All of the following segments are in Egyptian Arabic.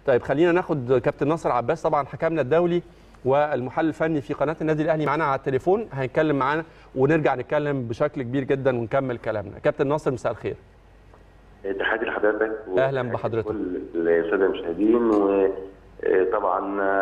طيب خلينا ناخد كابتن ناصر عباس طبعا حكمنا الدولي والمحلل الفني في قناه النادي الاهلي معانا على التليفون هيتكلم معانا ونرجع نتكلم بشكل كبير جدا ونكمل كلامنا كابتن ناصر مساء الخير تحياتي لحضرتك أهلاً بحضرتك. كل الساده المشاهدين وطبعا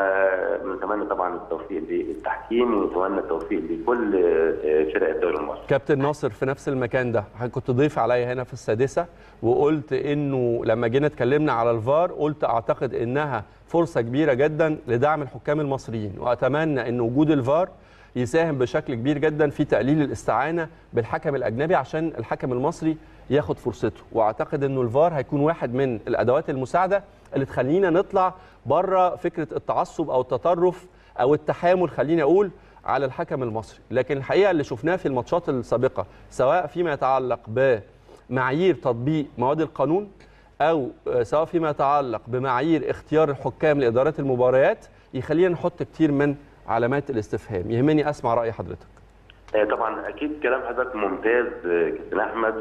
نتمنى طبعا التوفيق للتحكيم ونتمنى التوفيق لكل فرق الدوري المصري كابتن ناصر في نفس المكان ده حضرتك كنت ضيف عليا هنا في السادسه وقلت انه لما جينا اتكلمنا على الفار قلت اعتقد انها فرصه كبيره جدا لدعم الحكام المصريين واتمنى ان وجود الفار يساهم بشكل كبير جدا في تقليل الاستعانه بالحكم الاجنبي عشان الحكم المصري ياخد فرصته واعتقد انه الفار هيكون واحد من الادوات المساعده اللي تخلينا نطلع بره فكره التعصب او التطرف او التحامل خليني اقول على الحكم المصري لكن الحقيقه اللي شفناه في الماتشات السابقه سواء فيما يتعلق بمعايير تطبيق مواد القانون او سواء فيما يتعلق بمعايير اختيار الحكام لاداره المباريات يخلينا نحط كتير من علامات الاستفهام يهمني اسمع راي حضرتك طبعا اكيد كلام حضرتك ممتاز كابتن احمد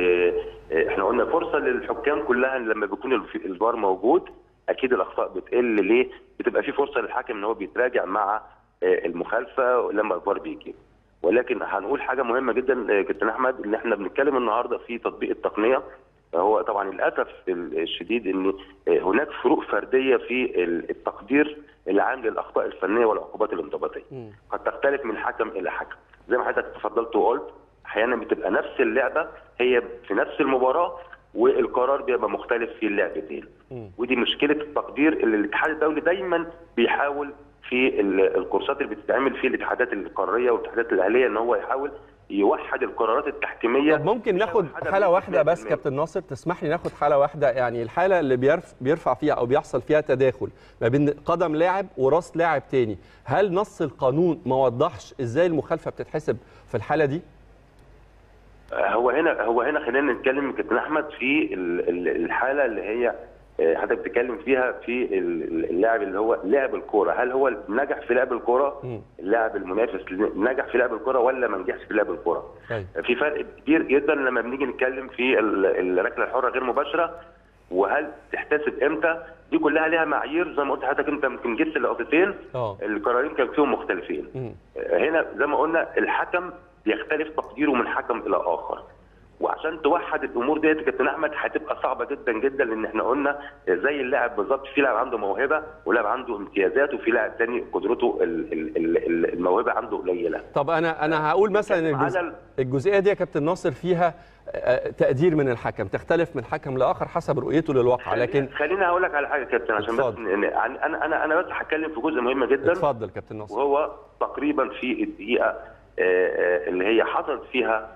واحنا قلنا فرصه للحكام كلها لما بيكون الفار موجود اكيد الاخطاء بتقل ليه؟ بتبقى في فرصه للحاكم ان هو بيتراجع مع المخالفه لما الفار بيجي ولكن هنقول حاجه مهمه جدا كابتن احمد ان احنا بنتكلم النهارده في تطبيق التقنيه هو طبعا للاسف الشديد ان هناك فروق فرديه في التقدير العام للاخطاء الفنيه والعقوبات الانضباطيه قد تختلف من حكم الى حكم زي ما حضرتك تفضلت وقلت احيانا بتبقى نفس اللعبه هي في نفس المباراه والقرار بيبقى مختلف في اللعبتين ودي مشكله التقدير اللي الاتحاد الدولي دايما بيحاول في الكورسات اللي بتتعمل في الاتحادات القاريه والاتحادات الاهليه ان هو يحاول يوحد القرارات التحكيميه طب ممكن ناخد حاله واحده بس كابتن ناصر تسمح لي ناخد حاله واحده يعني الحاله اللي بيرف بيرفع فيها او بيحصل فيها تداخل ما بين قدم لاعب وراس لاعب تاني هل نص القانون ما وضحش ازاي المخالفه بتتحسب في الحاله دي هو هنا هو هنا خلينا نتكلم كابتن احمد في الحاله اللي هي حضرتك بتتكلم فيها في اللاعب اللي هو لعب الكوره هل هو نجح في لعب الكوره اللاعب المنافس نجح في لعب الكوره ولا ما نجحش في لعب الكوره في فرق كبير جدا لما بنيجي نتكلم في الركله الحره غير مباشره وهل تحتسب امتى دي كلها ليها معايير زي ما قلت لحضرتك انت يمكن جبت اللقطتين القرارين كانوا فيهم مختلفين هنا زي ما قلنا الحكم بيختلف تقديره من حكم الى اخر وعشان توحد الامور ديت يا كابتن احمد هتبقى صعبه جدا جدا لان احنا قلنا زي اللاعب بالظبط في لاعب عنده موهبه ولاعب عنده امتيازات وفي لاعب ثاني قدرته الموهبه عنده قليله. طب انا انا هقول مثلا الجزء الجزئيه دي يا كابتن ناصر فيها تقدير من الحكم تختلف من حكم لاخر حسب رؤيته للواقع لكن خليني هقول لك على حاجه يا كابتن عشان بس انا انا انا بس هتكلم في جزء مهم جدا اتفضل كابتن ناصر وهو تقريبا في الدقيقه اللي هي حصلت فيها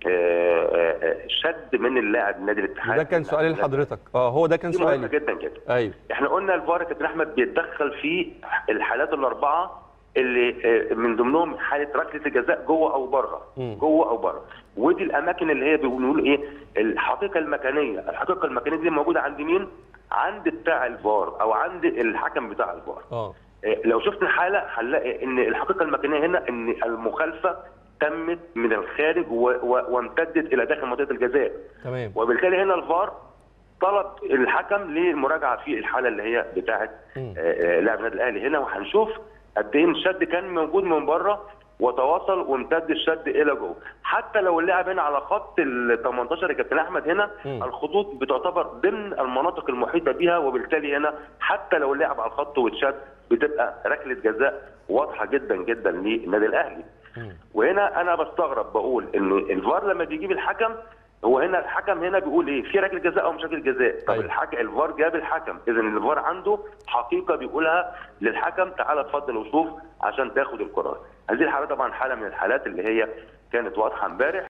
شد من اللاعب النادي الاتحاد ده كان سؤالي لحضرتك اه هو ده كان سؤالي جدا جدا ايوه احنا قلنا الفار كابتن احمد بيتدخل في الحالات الاربعه اللي من ضمنهم حاله ركله الجزاء جوه او بره جوه او بره ودي الاماكن اللي هي بنقول ايه الحقيقه المكانيه الحقيقه المكانيه دي موجوده عند مين عند بتاع الفار او عند الحكم بتاع الفار اه لو شفنا حاله هنلاقي ان الحقيقه المكانيه هنا ان المخالفه تمت من الخارج وامتدت الى داخل منطقه الجزاء تمام وبالتالي هنا الفار طلب الحكم للمراجعه في الحاله اللي هي بتاعه لاعب النادي الاهلي هنا وهنشوف قد ايه الشد كان موجود من بره وتواصل وامتد الشد الى جوه حتى لو اللاعب هنا على خط ال 18 يا كابتن احمد هنا م. الخطوط بتعتبر ضمن المناطق المحيطه بها وبالتالي هنا حتى لو اللاعب على الخط واتشد بتبقى ركله جزاء واضحه جدا جدا للنادي الاهلي وهنا انا بستغرب بقول ان الفار لما بيجيب الحكم هو هنا الحكم هنا بيقول ايه في ركله جزاء او مش ركله جزاء طب أيوة. الحكم الفار جاب الحكم اذا الفار عنده حقيقه بيقولها للحكم تعالى اتفضل وشوف عشان تاخد القرار هذه الحاله طبعا حاله من الحالات اللي هي كانت واضحه امبارح